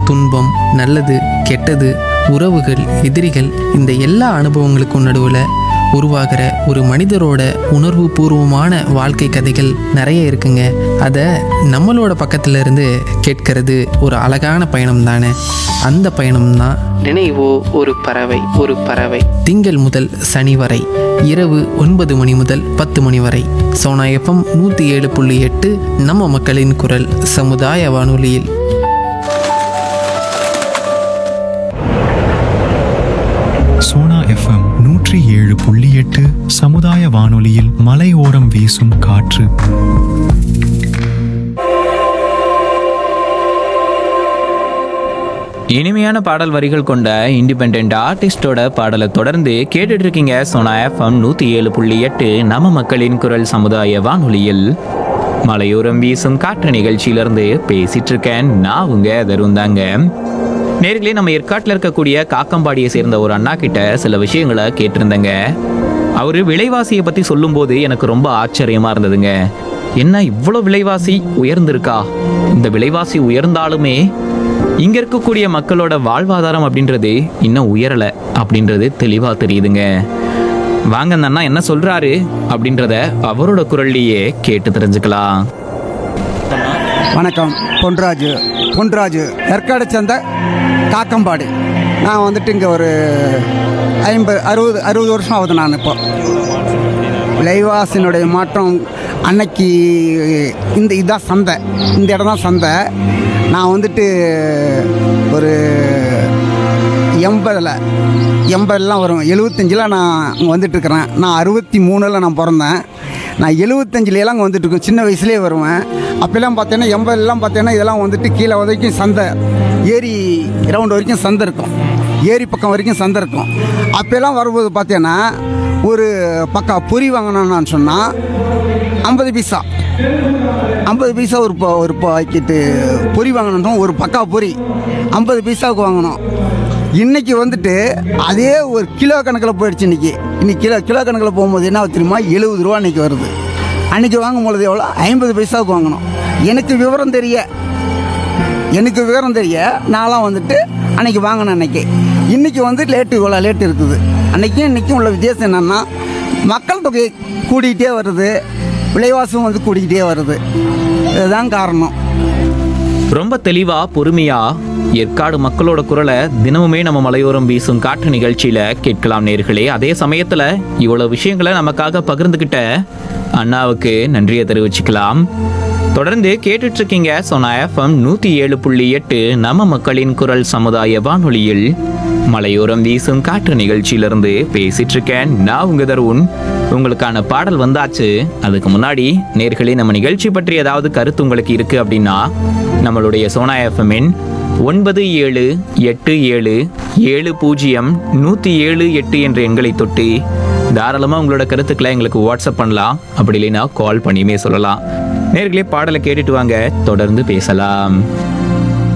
துன்பம் நல்லது கெட்டது உறவுகள் எதிரிகள் இந்த எல்லா அனுபவங்களுக்கும் நடுவில் உருவாகிற ஒரு மனிதரோட உணர்வு பூர்வமான வாழ்க்கை கதைகள் நிறைய இருக்குங்க அதை நம்மளோட பக்கத்துல இருந்து கேட்கறது ஒரு அழகான பயணம் தானே அந்த பயணம் தான் நினைவோ ஒரு பறவை ஒரு பறவை திங்கள் முதல் சனி வரை இரவு ஒன்பது மணி முதல் பத்து மணி வரை சோனா எஃப்எம் நூற்றி ஏழு புள்ளி எட்டு நம்ம மக்களின் குரல் சமுதாய வானொலியில் சோனா எஃப்எம் நூற்றி ஏழு புள்ளி எட்டு சமுதாய வானொலியில் மலையோரம் வீசும் காற்று இனிமையான பாடல் வரிகள் கொண்ட இண்டிபெண்ட் ஆர்டிஸ்டோட பாடலை தொடர்ந்து கேட்டுட்டு இருக்கீங்க சோனா எஃப்எம் நூற்றி ஏழு புள்ளி எட்டு நம்ம மக்களின் குரல் சமுதாய வானொலியில் மலையோரம் வீசும் காற்று நிகழ்ச்சியிலிருந்து பேசிட்டு இருக்கேன் நான் உங்க தருந்தாங்க நேர்களே நம்ம ஏற்காட்டில் இருக்கக்கூடிய காக்கம்பாடியை சேர்ந்த ஒரு அண்ணா கிட்ட சில விஷயங்களை கேட்டிருந்தேங்க அவரு விலைவாசியை பத்தி சொல்லும்போது எனக்கு ரொம்ப ஆச்சரியமா இருந்ததுங்க என்ன இவ்வளோ விலைவாசி உயர்ந்திருக்கா இந்த விலைவாசி உயர்ந்தாலுமே இங்க இருக்கக்கூடிய மக்களோட வாழ்வாதாரம் அப்படின்றது இன்னும் உயரல அப்படின்றது தெளிவா தெரியுதுங்க வாங்க அந்த அண்ணா என்ன சொல்றாரு அப்படின்றத அவரோட குரல்லையே கேட்டு தெரிஞ்சுக்கலாம் வணக்கம் பொன்ராஜு பொன்ராஜு ஏற்காடு சேர்ந்த காக்கம்பாடி நான் வந்துட்டு இங்கே ஒரு ஐம்பது அறுபது அறுபது வருஷம் ஆகுது நான் இப்போ விலைவாசினுடைய மாற்றம் அன்னைக்கு இந்த இதுதான் சந்தை இந்த இடம் தான் சந்தை நான் வந்துட்டு ஒரு எண்பதில் எண்பதுலாம் வரும் எழுபத்தஞ்சில் நான் இங்கே வந்துட்டுருக்கிறேன் நான் அறுபத்தி மூணில் நான் பிறந்தேன் நான் எழுபத்தஞ்சிலலாம் அங்கே வந்துட்டுருக்கேன் சின்ன வயசுலேயே வருவேன் அப்போல்லாம் பார்த்தீங்கன்னா எண்பதுலாம் பார்த்தீங்கன்னா இதெல்லாம் வந்துட்டு கீழே வரைக்கும் சந்தை ஏரி கிரவுண்ட் வரைக்கும் சந்தை இருக்கும் ஏரி பக்கம் வரைக்கும் சந்தை இருக்கும் அப்போல்லாம் வரும்போது பார்த்தீங்கன்னா ஒரு பக்கா பொரி வாங்கணும்னு சொன்னால் ஐம்பது பைசா ஐம்பது பைசா ஒரு ப- ஒரு பாக்கெட்டு பொரி வாங்கணும் ஒரு பக்கா பொரி ஐம்பது பைசாவுக்கு வாங்கணும் இன்னைக்கு வந்துட்டு அதே ஒரு கிலோ கணக்கில் போயிடுச்சு இன்னைக்கு இன்னைக்கு கிலோ கிலோ கணக்கில் போகும்போது என்ன ஆகுது தெரியுமா எழுபது ரூபா இன்னைக்கு வருது அன்னைக்கு வாங்கும் பொழுது எவ்வளோ ஐம்பது பைசாவுக்கு வாங்கணும் எனக்கு விவரம் தெரிய எனக்கு விவரம் தெரிய நான்லாம் வந்துட்டு அன்னைக்கு வாங்கினேன் அன்னைக்கு இன்னைக்கு வந்து லேட்டு இவ்வளோ லேட்டு இருக்குது அன்னைக்கும் இன்னைக்கும் உள்ள வித்தியாசம் என்னன்னா மக்கள் தொகை கூடிக்கிட்டே வருது விலைவாசம் வந்து கூடிக்கிட்டே வருது இதுதான் காரணம் ரொம்ப தெளிவா பொறுமையா ஏற்காடு மக்களோட குரலை தினமுமே நம்ம மலையோரம் வீசும் காற்று நிகழ்ச்சியில கேட்கலாம் நேர்களே அதே சமயத்துல இவ்வளவு விஷயங்களை நமக்காக பகிர்ந்துகிட்ட அண்ணாவுக்கு நன்றியை தெரிவிச்சுக்கலாம் தொடர்ந்து கேட்டுட்டு இருக்கீங்க சோனா எஃப்எம் நூத்தி ஏழு புள்ளி எட்டு நம்ம மக்களின் குரல் சமுதாய வானொலியில் மலையோரம் வீசும் காற்று நிகழ்ச்சியிலிருந்து பேசிட்டு இருக்கேன் நான் உங்க தருண் உங்களுக்கான பாடல் வந்தாச்சு அதுக்கு முன்னாடி நேர்களே நம்ம நிகழ்ச்சி பற்றி ஏதாவது கருத்து உங்களுக்கு இருக்கு அப்படின்னா நம்மளுடைய சோனா எஃப்எம்மின் ஒன்பது ஏழு எட்டு ஏழு ஏழு பூஜ்ஜியம் நூற்றி ஏழு எட்டு என்ற எண்களை தொட்டு தாராளமாக உங்களோட கருத்துக்களை எங்களுக்கு வாட்ஸ்அப் பண்ணலாம் அப்படி இல்லைன்னா கால் பண்ணியுமே சொல்லலாம் நேர்களே பாடலை கேட்டுட்டு வாங்க தொடர்ந்து பேசலாம்